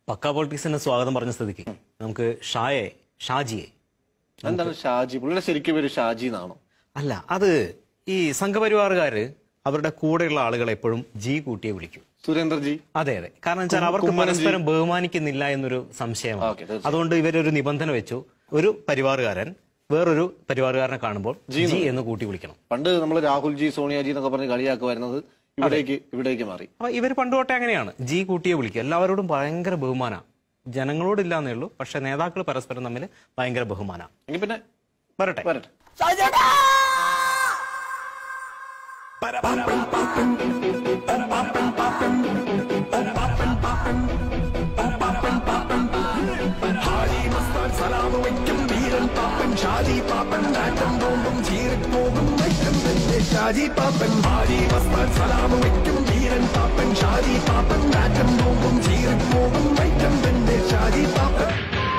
പക്ക പൊളിറ്റിക്സിന് സ്വാഗതം പറഞ്ഞ സ്ഥിതിക്ക് നമുക്ക് ഷായെ ഷാജിയെ എന്താണ് ഷാജി പുള്ളിയുടെ ശരിക്കും പേര് ഷാജി എന്നാണോ അല്ല അത് ഈ സംഘപരിവാറുകാര് അവരുടെ കൂടെയുള്ള ആളുകളെ എപ്പോഴും ജി കൂട്ടിയെ വിളിക്കും സുരേന്ദ്രജി അതെ അതെ കാരണം വെച്ചാൽ അവർക്ക് കുമ്മനം ജി. പരസ്പരം ബഹുമാനിക്കുന്നില്ല എന്നൊരു സംശയമാണ് ഓക്കേ, തീർച്ചയായും. അതുകൊണ്ട് ഇവരൊരു നിബന്ധന വെച്ചു ഒരു പരിവാറുകാരൻ വേറൊരു പരിവാറുകാരനെ കാണുമ്പോൾ ജി എന്ന് കൂട്ടി വിളിക്കണം പണ്ട് നമ്മൾ രാഹുൽ ജി സോണിയാജി എന്നൊക്കെ പറഞ്ഞ് കളിയാക്കുമായിരുന്നത് ഇവിടേക്ക് ഇവിടേക്ക് മാറി അപ്പൊ ഇവർ പണ്ട് തൊട്ടേ അങ്ങനെയാണ് ജി കൂട്ടിയെ വിളിക്കുക എല്ലാവരോടും ഭയങ്കര ബഹുമാന ജനങ്ങളോടില്ല എന്നേ ഉള്ളൂ പക്ഷെ നേതാക്കൾ പരസ്പരം തമ്മിൽ ഭയങ്കര ബഹുമാന എങ്കിൽ പിന്നെ വരട്ടെ വരട്ടെ ഷാജി പാപ്പൻ ഭാരി വസ്താൻ സലാമ് വയ്ക്കും വീരൻ പാപ്പൻ ഷാജി പാപ്പൻ നാറ്റം നോമ്പും ചീറിപ്പോകും വൈറ്റം തന്നെ ഷാജി പാപ്പൻ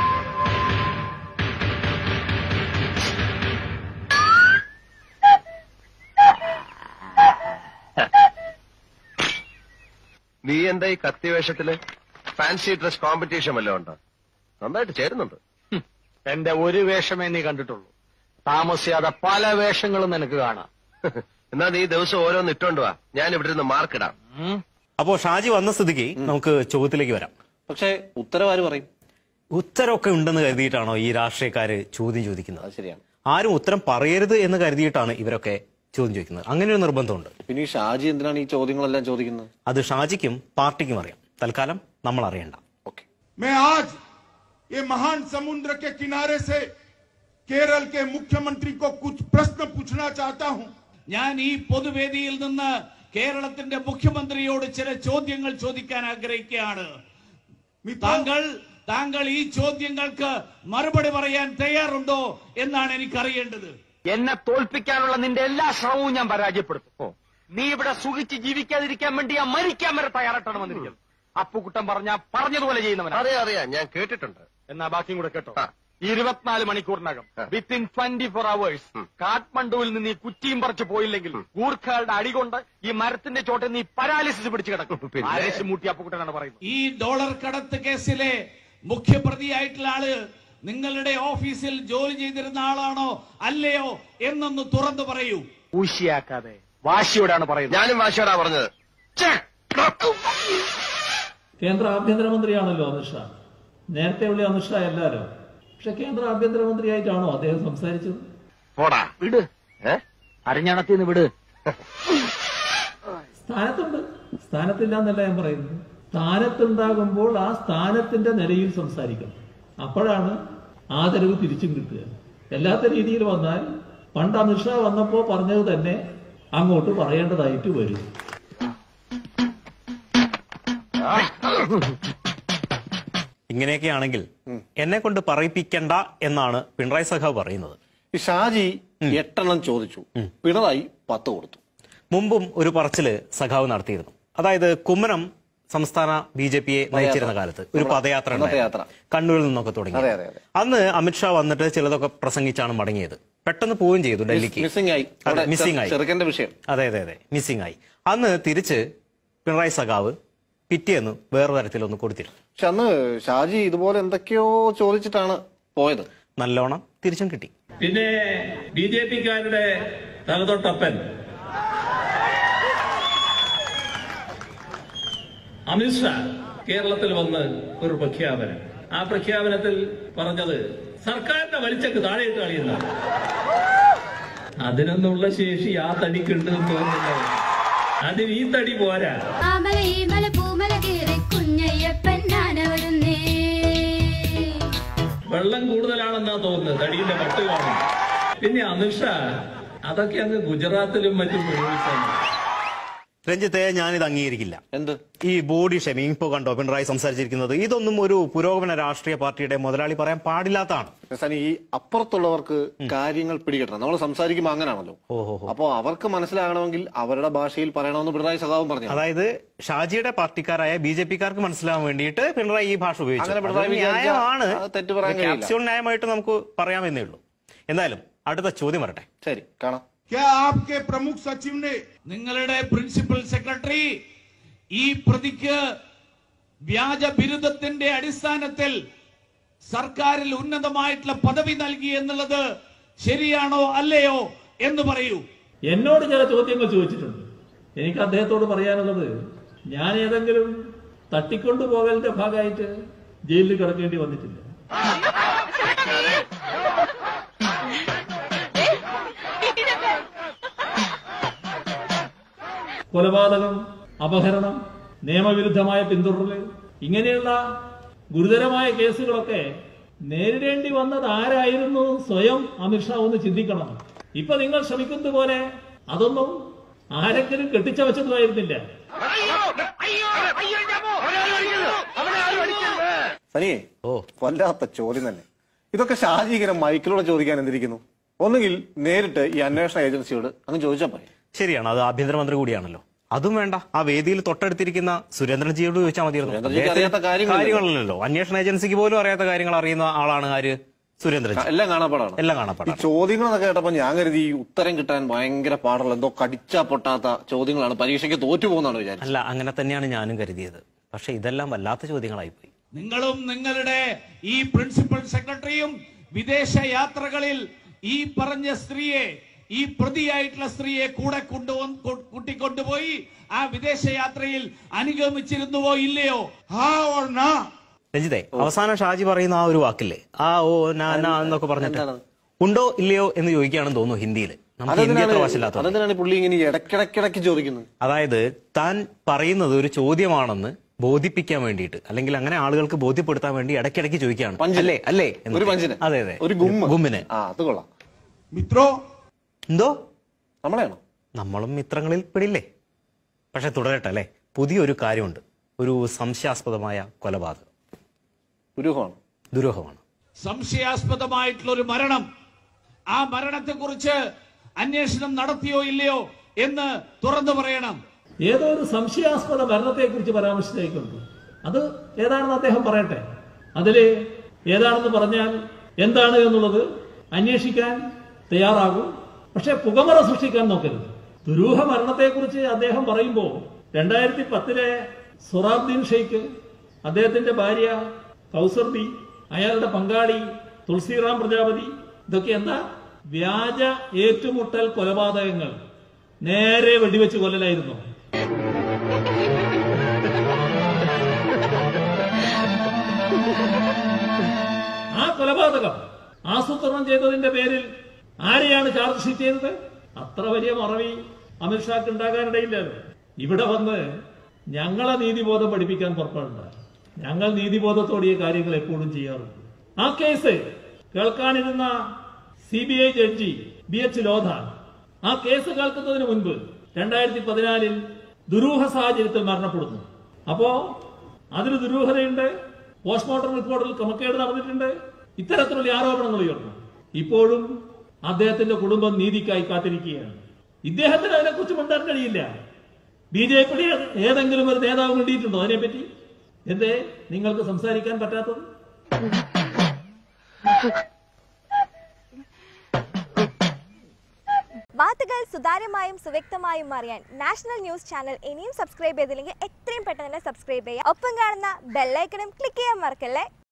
നീ എന്താ ഈ കത്തിവേഷത്തില് ഫാൻസി ഡ്രസ് കോമ്പറ്റീഷൻ വല്ലതും ഉണ്ടോ നന്നായിട്ട് ചേരുന്നുണ്ട് ഹും. എന്റെ ഒരു വേഷമേ നീ കണ്ടിട്ടുള്ളൂ താമസിയാതെ പല വേഷങ്ങളും നിനക്ക് കാണാം എന്നാ നീ ദിവസം ഓരോന്ന് ഇട്ടോണ്ട് വാ ഞാൻ ഇവിടെ നിന്ന് മാർക്കിടാം ഉം. അപ്പോ ഷാജി വന്ന സ്ഥിതിക്ക് നമുക്ക് ചോദ്യത്തിലേക്ക് വരാം പക്ഷേ ഉത്തരവാര് പറയും ഉത്തരമൊക്കെ ഉണ്ടെന്ന് കരുതിയിട്ടാണോ ഈ രാഷ്ട്രീയക്കാര് ചോദ്യം ചോദിക്കുന്നത് അത് ശരിയാണ് ആരും ഉത്തരം പറയരുത് എന്ന് കരുതിയിട്ടാണ് ഇവരൊക്കെ ചോദ്യം ചോദിക്കുന്നത് അങ്ങനെ ഒരു നിർബന്ധമുണ്ട് പിന്നെ ഈ ഷാജി എന്തിനാണ് ഈ ചോദ്യങ്ങളെല്ലാം ചോദിക്കുന്നത് അത് ഷാജിക്കും പാർട്ടിക്കും അറിയാം തൽക്കാലം നമ്മൾ അറിയണ്ട ഓക്കെ मैं आज ये महान समुद्र के किनारे से केरल के मुख्यमंत्री को कुछ प्रश्न पूछना चाहता हूं ഞാൻ ഈ പൊതുവേദിയിൽ നിന്ന് കേരളത്തിന്റെ മുഖ്യമന്ത്രിയോട് ചില ചോദ്യങ്ങൾ ചോദിക്കാൻ ആഗ്രഹിക്കുകയാണ് താങ്കൾ താങ്കൾ ഈ ചോദ്യങ്ങൾക്ക് മറുപടി പറയാൻ തയ്യാറുണ്ടോ എന്നാണ് എനിക്കറിയേണ്ടത് എന്നെ തോൽപ്പിക്കാനുള്ള നിന്റെ എല്ലാ ശ്രമവും ഞാൻ പരാജയപ്പെടുത്തും നീ ഇവിടെ സുഖിച്ച് ജീവിക്കാതിരിക്കാൻ വേണ്ടി ഞാൻ മരിക്കാൻ വരെ തയ്യാറായിട്ടാണ് വന്നിരിക്കുന്നത് അപ്പുക്കുട്ടൻ പറഞ്ഞ പറഞ്ഞതുപോലെ ചെയ്യുന്നവനാ അറിയാം അറിയാം ഞാൻ കേട്ടിട്ടുണ്ട് എന്നാ ബാക്കിയും കൂടെ കേട്ടോ ആ. ഇരുപത്തിനാല് മണിക്കൂറിനകം ആ. വിത്തിൻ ട്വന്റി ഫോർ അവേഴ്സ് കാഠ്മണ്ഡുവിൽ നിന്ന് ഈ കുറ്റിയും പറിച്ച് പോയില്ലെങ്കിൽ ഗൂർഖകളുടെ അടികൊണ്ട് ഈ മരത്തിന്റെ ചോട്ടിൽ നീ പരാലിസിസ് പിടിച്ച് കിടക്കും പിന്നെ? ആരേശ് മൂട്ടി അപ്പുക്കുട്ടനാണ് പറയുന്നത് ഈ ഡോളർ കടത്ത് കേസിലെ മുഖ്യപ്രതിയായിട്ടുള്ള ആള് നിങ്ങളുടെ ഓഫീസിൽ ജോലി ചെയ്തിരുന്ന ആളാണോ അല്ലയോ എന്നൊന്ന് തുറന്നു പറയൂ ഊശിയാക്കാതെ വാശിയോടാണ് പറയുന്നത് ഞാനും വാശിയോടാ പറഞ്ഞത് ഛെ! കേന്ദ്ര ആഭ്യന്തരമന്ത്രിയാണല്ലോ അമിത്ഷാ നേരത്തെ ഉള്ള അമിത്ഷാ എല്ലാവരും പക്ഷെ കേന്ദ്ര ആഭ്യന്തരമന്ത്രിയായിട്ടാണോ അദ്ദേഹം സംസാരിച്ചത് പോടാ വിട് ഏ? അരഞ്ഞണത്തിന്ന് വിട് സ്ഥാനത്തുണ്ട് സ്ഥാനത്തില്ല എന്നല്ല ഞാൻ പറയുന്നത് സ്ഥാനത്തുണ്ടാകുമ്പോൾ ആ സ്ഥാനത്തിന്റെ നിലയിൽ സംസാരിക്കണം അപ്പോഴാണ് ആദരവ് തിരിച്ചും കിട്ടുക അല്ലാത്ത രീതിയിൽ വന്നാൽ പണ്ട് അമിത്ഷാ വന്നപ്പോ പറഞ്ഞത് തന്നെ അങ്ങോട്ട് പറയേണ്ടതായിട്ട് വരും ഇങ്ങനെയൊക്കെയാണെങ്കിൽ എന്നെ കൊണ്ട് പറയിപ്പിക്കണ്ട എന്നാണ് പിണറായി സഖാവ് പറയുന്നത് ഈ ഷാജി എട്ടെണ്ണം ചോദിച്ചു പിണറായി പത്ത് കൊടുത്തു മുമ്പും ഒരു പറച്ചില് സഖാവ് നടത്തിയിരുന്നു അതായത് കുമ്മനം സംസ്ഥാന ബി ജെ പിയെ നയിച്ചിരുന്ന കാലത്ത് ഒരു പദയാത്ര അന്നത്തെ ഉണ്ടായിരുന്നു. യാത്ര. കണ്ണൂരിൽ നിന്നൊക്കെ തുടങ്ങി അതെ, അതെ, അതെ. അന്ന് അമിത്ഷാ വന്നിട്ട് ചിലതൊക്കെ പ്രസംഗിച്ചാണ് മടങ്ങിയത് പെട്ടെന്ന് പോവുകയും ചെയ്തു ഡൽഹിക്ക് മിസ്സിംഗ് ആയി അവിടെ മിസ്സിംഗ് ആയി ചെറുക്കന്റെ വിഷയം അതെ അതെ അതെ മിസ്സിംഗ് ആയി അന്ന് തിരിച്ച് പിണറായി സഖാവ് പിറ്റേന്ന് വേറെ തരത്തിലൊന്ന് കൊടുത്തിരുന്നു പക്ഷെ അന്ന് ഷാജി ഇതുപോലെ എന്തൊക്കെയോ ചോദിച്ചിട്ടാണ് പോയത് നല്ലോണം തിരിച്ചും കിട്ടി പിന്നെ ബി ജെ പിക്കാരുടെ തലതൊട്ടപ്പൻ അമിത്ഷാ കേരളത്തിൽ വന്ന് ഒരു പ്രഖ്യാപനം ആ പ്രഖ്യാപനത്തിൽ പറഞ്ഞത് സർക്കാരിന്റെ വലിച്ചക്ക് താഴെയിട്ട് കളിയുന്ന അതിനൊന്നുള്ള ശേഷി ആ തടിക്കുണ്ട് എന്ന് തോന്നുന്നില്ല അതിന് ഈ തടി പോരാ ആമല ഈമല പൂമല കീറി കുഞ്ഞയ്യപ്പൻ ഞാനവിടുന്നേ വെള്ളം കൂടുതലാണെന്നാ തോന്നുന്നത് തടിയിലെ പട്ട് കാണും പിന്നെ അമിത്ഷാ അതൊക്കെ അങ്ങ് ഗുജറാത്തിലും മറ്റും പ്രയോഗിച്ചാണ് രഞ്ജിത്തെ ഞാനിത് അംഗീകരിക്കില്ല എന്ത് ഈ ബോഡി ഷെമിങ് ഇപ്പോ കണ്ടോ പിണറായി സംസാരിച്ചിരിക്കുന്നത് ഇതൊന്നും ഒരു പുരോഗമന രാഷ്ട്രീയ പാർട്ടിയുടെ മുതലാളി പറയാൻ പാടില്ലാത്തതാണ് രസാനി, ഈ അപ്പുറത്തുള്ളവർക്ക് കാര്യങ്ങൾ പിടികിട്ടണം നമ്മൾ സംസാരിക്കുമ്പോൾ അങ്ങനെയാണല്ലോ ഓഹോ അപ്പോ അവർക്ക് മനസ്സിലാകണമെങ്കിൽ അവരുടെ ഭാഷയിൽ പറയണമെന്ന് പിണറായി സഖാവും പറഞ്ഞു അതായത് ഷാജിയുടെ പാർട്ടിക്കാരായ ബി ജെ പിക്കാർക്ക് മനസ്സിലാവാൻ വേണ്ടിയിട്ട് പിണറായി ഈ ഭാഷ ഉപയോഗിച്ചു അങ്ങനെ പിണറായി അത് വിചാരിച്ചാൽ ന്യായമാണ് അത് തെറ്റ് പറയാൻ ഇത് കഴിയില്ല. capsule ന്യായമായിട്ട് നമുക്ക് പറയാമെന്നേ ഉള്ളൂ എന്തായാലും അടുത്ത ചോദ്യം വരട്ടെ ശരി കാണാം क्या आपके प्रमुख सचिव ने നിങ്ങളുടെ പ്രിൻസിപ്പൽ സെക്രട്ടറി ഈ പ്രതിക്ക് വ്യാജ ബിരുദത്തിന്റെ അടിസ്ഥാനത്തിൽ സർക്കാരിൽ ഉന്നതമായിട്ടുള്ള പദവി നൽകി എന്നുള്ളത് ശരിയാണോ അല്ലയോ എന്ന് പറയൂ എന്നോട് ചില ചോദ്യങ്ങൾ ചോദിച്ചിട്ടുണ്ട് എനിക്ക് അദ്ദേഹത്തോട് പറയാനുള്ളത് ഞാൻ ഏതെങ്കിലും തട്ടിക്കൊണ്ടുപോകലിന്റെ ഭാഗമായിട്ട് ജയിലിൽ കിടക്കേണ്ടി വന്നിട്ടില്ല കൊലപാതകം അപഹരണം നിയമവിരുദ്ധമായ പിന്തുടരല് ഇങ്ങനെയുള്ള ഗുരുതരമായ കേസുകളൊക്കെ നേരിടേണ്ടി വന്നത് ആരായിരുന്നു സ്വയം അമിത്ഷാ ഒന്ന് ചിന്തിക്കണം ഇപ്പൊ നിങ്ങൾ ശ്രമിക്കുന്നത് പോലെ അതൊന്നും ആരെങ്കിലും കെട്ടിച്ചവച്ചതുമായിരുന്നില്ല സനിയെ ഓ വല്ലാത്ത ചോദ്യം തന്നെ ഇതൊക്കെ ഷാജി ഇങ്ങനെ മൈക്കിലൂടെ ചോദിക്കാൻ എന്തിരിക്കുന്നു ഒന്നുകിൽ നേരിട്ട് ഈ അന്വേഷണ ഏജൻസിയോട് അങ്ങ് ചോദിച്ചാൽ പോരെ ശരിയാണ് അത് ആഭ്യന്തരമന്ത്രി കൂടിയാണല്ലോ അതും വേണ്ട ആ വേദിയിൽ തൊട്ടടുത്തിരിക്കുന്ന സുരേന്ദ്രൻജിയോട് ചോദിച്ചാൽ മതിയായിരുന്നു സുരേന്ദ്രൻജിക്ക് അറിയാത്ത അദ്ദേഹത്തിന് കാര്യങ്ങളില്ലല്ലോ. കാര്യങ്ങളില്ലല്ലോ അന്വേഷണ ഏജൻസിക്ക് പോലും അറിയാത്ത കാര്യങ്ങൾ അറിയുന്ന ആളാണ് ആര് സുരേന്ദ്രൻജി എല്ലാം കാണാപ്പാടാണ് എല്ലാം ഈ കാണാപ്പാടാണ് ചോദ്യങ്ങളൊക്കെ കേട്ടപ്പോ ഞാൻ കരുതി ഈ ഉത്തരം കിട്ടാൻ ഭയങ്കര പാടുള്ള എന്തോ കടിച്ചാ പൊട്ടാത്ത ചോദ്യങ്ങളാണ് പരീക്ഷയ്ക്ക് തോറ്റു പോകുന്നതാണ് വിചാരിച്ചത് അല്ല അങ്ങനെ തന്നെയാണ് ഞാനും കരുതിയത് പക്ഷെ ഇതെല്ലാം വല്ലാത്ത ചോദ്യങ്ങളായി പോയി നിങ്ങളും നിങ്ങളുടെ ഈ പ്രിൻസിപ്പൽ സെക്രട്ടറിയും വിദേശ യാത്രകളിൽ ഈ പറഞ്ഞ സ്ത്രീയെ ഈ പ്രതിയായിട്ടുള്ള സ്ത്രീയെ കൂടെ കൊണ്ടുവന്ന് കൊ- കൂട്ടിക്കൊണ്ടുപോയി ആ വിദേശ യാത്രയിൽ അനുഗമിച്ചിരുന്നുവോ ഇല്ലയോ हाँ और ना രഞ്ജിത്തെ അവസാനം ഷാജി പറയുന്ന ആ ഒരു വാക്കില്ലേ ആ ഓ നാ നാ എന്നൊക്കെ പറഞ്ഞിട്ട് എന്താണ്? ഉണ്ടോ ഇല്ലയോ എന്ന് ചോദിക്കുകയാണെന്ന് തോന്നുന്നു ഹിന്ദിയിൽ നമുക്ക് ഹിന്ദി അത്ര വശമില്ലാത്ത അതെന്തിനാണ് ഈ പുള്ളി ഇങ്ങനെ ഇടക്കിടക്കിടക്ക് ചോദിക്കുന്നത് അതായത് താൻ പറയുന്നത് ഒരു ചോദ്യമാണെന്ന് ബോധിപ്പിക്കാൻ വേണ്ടിയിട്ട് അല്ലെങ്കിൽ അങ്ങനെ ആളുകൾക്ക് ബോധ്യപ്പെടുത്താൻ വേണ്ടി ഇടയ്ക്കിടയ്ക്ക് ചോദിക്കുകയാണ് പഞ്ചിന്. അല്ലേ അല്ലേ എന്നൊക്കെ. ഒരു പഞ്ചിന് അതെ അതെ ഒരു ഗുമ്മ് ഗുമ്മിന് ആ അത് കൊള്ളാം मित्रों എന്തോ നമ്മളെയാണോ നമ്മളും മിത്രങ്ങളിൽ പെടില്ലേ പക്ഷെ തുടരട്ടെ അല്ലേ പുതിയൊരു കാര്യമുണ്ട് ഒരു സംശയാസ്പദമായ കൊലപാതകം ദുരൂഹമാണ് ദുരൂഹമാണ് സംശയാസ്പദമായിട്ടുള്ള ഒരു മരണം ആ മരണത്തെക്കുറിച്ച് അന്വേഷണം നടത്തിയോ ഇല്ലയോ എന്ന് തുറന്നു പറയണം ഏതോ ഒരു സംശയാസ്പദ മരണത്തെക്കുറിച്ച് പരാമർശിച്ചേക്കുണ്ട് അത് ഏതാണെന്ന് അദ്ദേഹം പറയട്ടെ അതില് ഏതാണെന്ന് പറഞ്ഞാൽ എന്താണ് എന്നുള്ളത് അന്വേഷിക്കാൻ തയ്യാറാകും പക്ഷെ പുകമറ സൃഷ്ടിക്കാൻ നോക്കരുത് ദുരൂഹ മരണത്തെക്കുറിച്ച് അദ്ദേഹം പറയുമ്പോൾ രണ്ടായിരത്തി പത്തിലെ സൊറാബ്ദീൻ ഷെയ്ഖ് അദ്ദേഹത്തിന്റെ ഭാര്യ കൗസർബി അയാളുടെ പങ്കാളി തുളസിറാം പ്രജാപതി ഇതൊക്കെ എന്താ വ്യാജ ഏറ്റുമുട്ടൽ കൊലപാതകങ്ങൾ നേരെ വെടിവെച്ച് കൊല്ലലായിരുന്നു ആ കൊലപാതകം ആസൂത്രണം ചെയ്തതിന്റെ പേരിൽ ആരെയാണ് ചാർജ് ഷീറ്റ് ചെയ്തത് അത്ര വലിയ മറവി അമിത്ഷാക്ക് ഉണ്ടാകാനിടയില്ലല്ലോ ഇവിടെ വന്ന് ഞങ്ങളെ നീതിബോധം പഠിപ്പിക്കാൻ പുറപ്പെടണ്ട ഞങ്ങൾ നീതിബോധത്തോടെ ഈ കാര്യങ്ങൾ എപ്പോഴും ചെയ്യാറുണ്ട് ആ കേസ് കേൾക്കാനിരുന്ന C B I judge B H Lodha ആ കേസ് കേൾക്കുന്നതിന് മുൻപ് രണ്ടായിരത്തി പതിനാലിൽ ദുരൂഹ സാഹചര്യത്തിൽ മരണപ്പെടുന്നു അപ്പോ അതിന് ദുരൂഹതയുണ്ട് പോസ്റ്റ്മോർട്ടം റിപ്പോർട്ടിൽ ക്രമക്കേട് നടന്നിട്ടുണ്ട് ഇത്തരത്തിലുള്ള ആരോപണങ്ങൾ ഉയർന്നു ഇപ്പോഴും അദ്ദേഹത്തിന്റെ കുടുംബം നീതിക്കായി കാത്തിരിക്കുകയാണ് ഇദ്ദേഹത്തിന് അതിനെക്കുറിച്ച് മിണ്ടാൻ കഴിയില്ല ബി ജെ പി ഏതെങ്കിലും ഒരു നേതാവ് മിണ്ടിയിട്ടുണ്ടോ അതിനെപ്പറ്റി എന്തേ നിങ്ങൾക്ക് സംസാരിക്കാൻ പറ്റാത്തത് വാർത്തകൾ സുതാര്യമായും സുവ്യക്തമായും അറിയാൻ നാഷണൽ ന്യൂസ് ചാനൽ ഇനിയും സബ്സ്ക്രൈബ് ചെയ്തില്ലെങ്കിൽ എത്രയും പെട്ടെന്ന് തന്നെ സബ്സ്ക്രൈബ് ചെയ്യുക ഒപ്പം കാണുന്ന ബെല്ലൈക്കണും ക്ലിക്ക് ചെയ്യാൻ മറക്കല്ലേ